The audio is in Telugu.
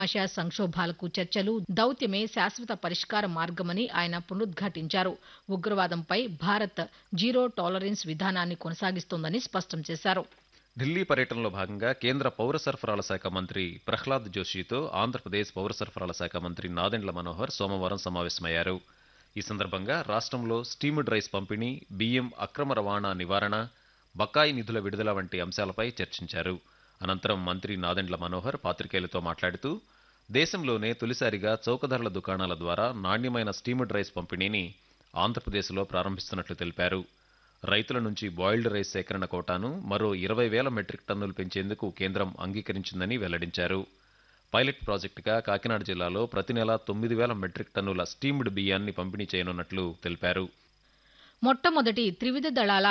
ఆశయ సంక్షోభాలకు చర్చలు దౌత్యమే శాశ్వత పరిష్కార మార్గమని ఆయన పునరుద్ఘాటించారు ఉగ్రవాదంపై భారత్ జీరో టాలరెన్స్ విధానాన్ని కొనసాగిస్తోందని స్పష్టం చేశారు ఢిల్లీ పర్యటనలో భాగంగా కేంద్ర పౌర సరఫరాల శాఖ మంత్రి ప్రహ్లాద్ జోషితో ఆంధ్రప్రదేశ్ పౌర సరఫరాల శాఖ మంత్రి నాదెండ్ల మనోహర్ సోమవారం సమావేశమయ్యారు ఈ సందర్భంగా రాష్ట్రంలో స్టీమ్డ్ రైస్ పంపిణీ బియ్యం అక్రమ రవాణా నివారణ బకాయి నిధుల విడుదల వంటి అంశాలపై చర్చించారు అనంతరం మంత్రి నాదెండ్ల మనోహర్ పాత్రికేయులతో మాట్లాడుతూ దేశంలోనే తొలిసారిగా చౌకధరల దుకాణాల ద్వారా నాణ్యమైన స్టీమ్డ్ రైస్ పంపిణీని ఆంధ్రప్రదేశ్లో ప్రారంభిస్తున్నట్లు తెలిపారు రైతుల నుంచి బాయిల్డ్ రైస్ సేకరణ కోటాను మరో ఇరవై వేల మెట్రిక్ టన్నులు పెంచేందుకు కేంద్రం అంగీకరించిందని వెల్లడించారు పైలట్ ప్రాజెక్టుగా కాకినాడ జిల్లాలో ప్రతి నెల తొమ్మిది వేల మెట్రిక్ టన్నుల స్టీమ్డ్ బియ్యాన్ని పంపిణీ చేయనున్నట్లు తెలిపారు మొట్టమొదటి త్రివిధ దళాల